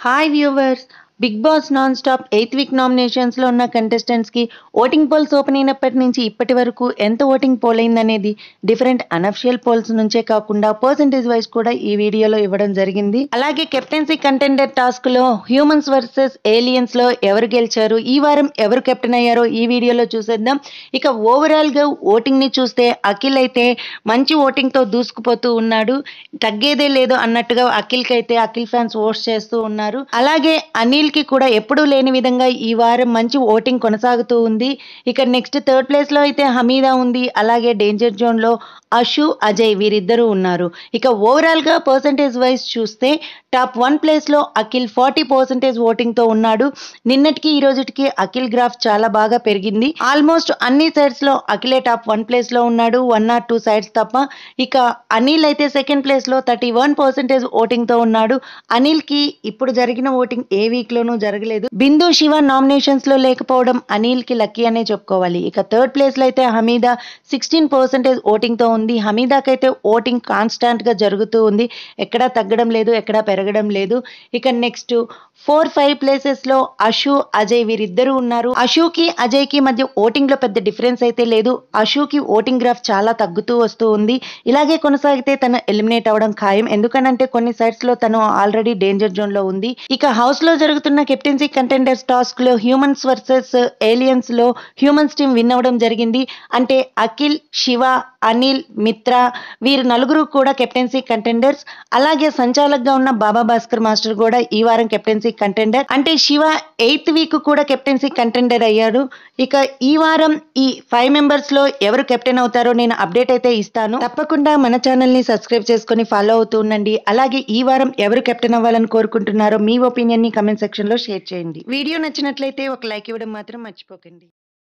hi viewers big boss non stop eighth week నామినేషన్స్లో ఉన్న కంటెస్టెంట్స్కి ఓటింగ్ పోల్స్ ఓపెన్ అయినప్పటి నుంచి ఇప్పటి వరకు ఎంత ఓటింగ్ పోల్ అయిందనేది డిఫరెంట్ అనఫిషియల్ పోల్స్ నుంచే కాకుండా పర్సంటేజ్ వైజ్ కూడా ఈ వీడియోలో ఇవ్వడం జరిగింది అలాగే కెప్టెన్సీ కంటెండర్ టాస్క్లో హ్యూమన్స్ వర్సెస్ ఏలియన్స్లో ఎవరు గెలిచారు ఈ వారం ఎవరు కెప్టెన్ అయ్యారో ఈ వీడియోలో చూసేద్దాం ఇక ఓవరాల్గా ఓటింగ్ని చూస్తే అఖిల్ అయితే మంచి ఓటింగ్తో దూసుకుపోతూ ఉన్నాడు తగ్గేదే లేదు అన్నట్టుగా అఖిల్కి అయితే అఖిల్ ఫ్యాన్స్ ఓట్స్ చేస్తూ ఉన్నారు అలాగే అనిల్కి కూడా ఎప్పుడూ లేని విధంగా ఈ వారం మంచి ఓటింగ్ కొనసాగుతూ ఉంది ఇక నెక్స్ట్ థర్డ్ ప్లేస్లో అయితే హమీదా ఉంది అలాగే డేంజర్ జోన్లో అషు అజయ్ వీరిద్దరూ ఉన్నారు ఇక ఓవరాల్గా పర్సంటేజ్ వైజ్ చూస్తే టాప్ వన్ ప్లేస్లో అఖిల్ ఫార్టీ పర్సెంటేజ్ ఓటింగ్తో ఉన్నాడు నిన్నటికి ఈ రోజుకి అఖిల్ గ్రాఫ్ చాలా బాగా పెరిగింది ఆల్మోస్ట్ అన్ని సైడ్స్లో అఖిలే టాప్ వన్ ప్లేస్లో ఉన్నాడు వన్ ఆర్ టూ సైడ్స్ తప్ప ఇక అనిల్ అయితే సెకండ్ ప్లేస్లో థర్టీ వన్ పర్సెంటేజ్ ఓటింగ్తో ఉన్నాడు అనిల్కి ఇప్పుడు జరిగిన ఓటింగ్ ఏ వీక్లోనూ జరగలేదు బిందు శివ నామినేషన్స్లో లేకపోవడం అనిల్కి లక్కీ అనే చెప్పుకోవాలి ఇక థర్డ్ ప్లేస్లో అయితే హమీదా సిక్స్టీన్ పర్సెంటేజ్ ఓటింగ్తో ఉంది హమీదాకైతే ఓటింగ్ కాన్స్టాంట్గా జరుగుతూ ఉంది ఎక్కడా తగ్గడం లేదు ఎక్కడా పెరగడం లేదు ఇక నెక్స్ట్ ఫోర్ ఫైవ్ ప్లేసెస్లో అషు అజయ్ వీరిద్దరూ ఉన్నారు అషుకి అజయ్కి మధ్య ఓటింగ్లో పెద్ద డిఫరెన్స్ అయితే లేదు అషుకి ఓటింగ్ గ్రాఫ్ చాలా తగ్గుతూ వస్తూ ఉంది ఇలాగే కొనసాగితే తను ఎలిమినేట్ అవ్వడం ఖాయం ఎందుకనంటే కొన్ని సైడ్స్ లో తను ఆల్రెడీ డేంజర్ జోన్ లో ఉంది ఇక హౌస్ లో జరుగుతున్న కెప్టెన్సీ కంటెండర్స్ టాస్క్ లో హ్యూమన్స్ వర్సెస్ ఏలియన్స్ లో హ్యూమన్స్ టీం విన్ అవ్వడం జరిగింది అంటే అఖిల్ శివ అనిల్ మిత్ర వీరు నలుగురు కూడా కెప్టెన్సీ కంటెండర్స్ అలాగే సంచాలకుగా ఉన్న బాబా భాస్కర్ మాస్టర్ కూడా ఈ వారం కెప్టెన్సీ కంటెండర్ అంటే శివ ఎయిత్ వీక్ కూడా కెప్టెన్సీ కంటెండర్ అయ్యాడు ఇక ఈ వారం ఈ ఫైవ్ మెంబర్స్ లో ఎవరు కెప్టెన్ అవుతారో నేను అప్డేట్ అయితే ఇస్తాను తప్పకుండా మన ఛానల్ ని సబ్స్క్రైబ్ చేసుకొని ఫాలో అవుతూ ఉండండి అలాగే ఈ వారం ఎవరు కెప్టెన్ అవ్వాలని కోరుకుంటున్నారో మీ ఒపీనియన్ ని కమెంట్ సెక్షన్ లో షేర్ చేయండి వీడియో నచ్చినట్లయితే ఒక లైక్ ఇవ్వడం మాత్రం మర్చిపోకండి